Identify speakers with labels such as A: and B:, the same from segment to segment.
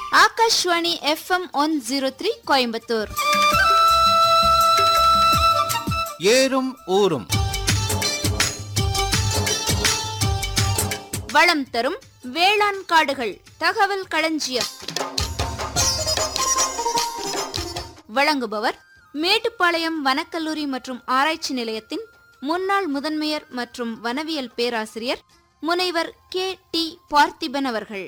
A: Akashvani FM one zero three Coimbatore
B: ஏறும் ஊரும்
A: வளம் தரும் வேளாண் காடுகள் தகவல் களஞ்சியம் வழங்குபவர் மேட்டுப்பாளையம் வனக்கல்லூரி மற்றும் ஆராய்ச்சி நிலையத்தின் முன்னாள் முதன்மையர் மற்றும் வனவியல் பேராசிரியர் முனைவர் கே டி பார்த்திபன் அவர்கள்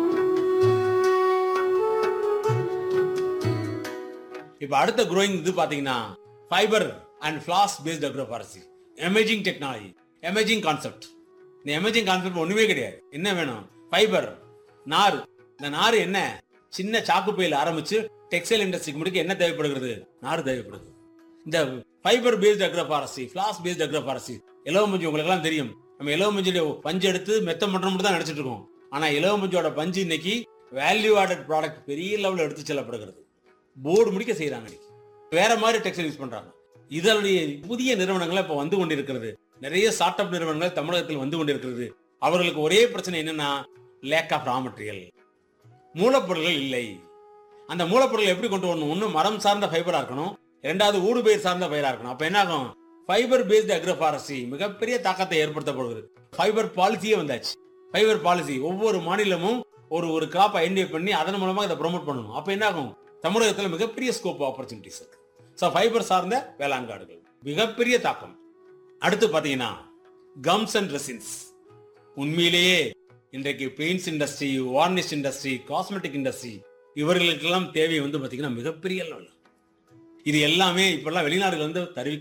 C: இப்போ அடுத்த growing இது பாத்தீங்கன்னா fibre and floss based agroforestry emerging technology emerging concept இந்த எமேஜிங் கான்செப்ட் ஒண்ணுமே கிடையாது என்ன வேணும் ஃபைபர் நார் இந்த நார் என்ன சின்ன சாக்கு பையில ஆரம்பிச்சு டெக்ஸ்டைல் இண்டஸ்ட்ரிக்கு முடிக்க என்ன தேவைப்படுகிறது நார் தேவைப்படுது இந்த fibre based agroforestry floss based agroforestry இலவ மஞ்சு உங்களுக்கு எல்லாம் தெரியும் நம்ம இலவ மஞ்சுடைய பஞ்சு எடுத்து மெத்தம் பண்றோம்னு தான் நினைச்சிட்டு இருக்கோம் ஆனா இலவ மஞ்சோட பஞ்சு இன்னைக்கு வேல்யூ ஆடட் ப்ராடக்ட் பெரிய லெவலில் எடுத்து செல்லப்படுகிறது போர்டு முடிக்க செய்யறாங்க இன்னைக்கு வேற மாதிரி டெக்ஸ்டைல் யூஸ் பண்றாங்க இதனுடைய புதிய நிறுவனங்கள் இப்ப வந்து கொண்டிருக்கிறது நிறைய ஸ்டார்ட் அப் நிறுவனங்கள் தமிழகத்தில் வந்து கொண்டிருக்கிறது அவர்களுக்கு ஒரே பிரச்சனை என்னன்னா லேக் ஆஃப் ரா மெட்டீரியல் மூலப்பொருள்கள் இல்லை அந்த மூலப்பொருள் எப்படி கொண்டு வரணும் ஒண்ணு மரம் சார்ந்த ஃபைபரா இருக்கணும் இரண்டாவது ஊடு பயிர் சார்ந்த பயிரா இருக்கணும் அப்ப என்ன ஆகும் ஃபைபர் பேஸ்டு அக்ரோஃபாரஸ்ட்ரி மிகப்பெரிய தாக்கத்தை ஏற்படுத்தப்படுகிறது ஃபைபர் பாலிசியே வந்தாச்சு ஃபைபர் பாலிசி ஒவ்வொரு மாநிலமும் ஒரு ஒரு கிராப் ஐடென்டிஃபை பண்ணி அதன் மூலமா இதை ப்ரோமோட் பண்ணணும் அப்ப என்ன ஆகும் தமிழகத்தில் மிகப்பெரிய ஸ்கோப் ஆப்பர்ச்சுனிட்டிஸ் இருக்கு ஸோ ஃபைபர் சார்ந்த வேளாண் காடுகள் மிகப்பெரிய தாக்கம் அடுத்து பார்த்தீங்கன்னா கம்ஸ் அண்ட் ரெசின்ஸ் உண்மையிலேயே இன்றைக்கு paints industry varnish industry cosmetic industry இவர்களுக்கெல்லாம் தேவை வந்து பார்த்தீங்கன்னா மிகப்பெரிய லெவல் இது எல்லாமே இப்பெல்லாம் வெளிநாடுகள் வந்து தருவி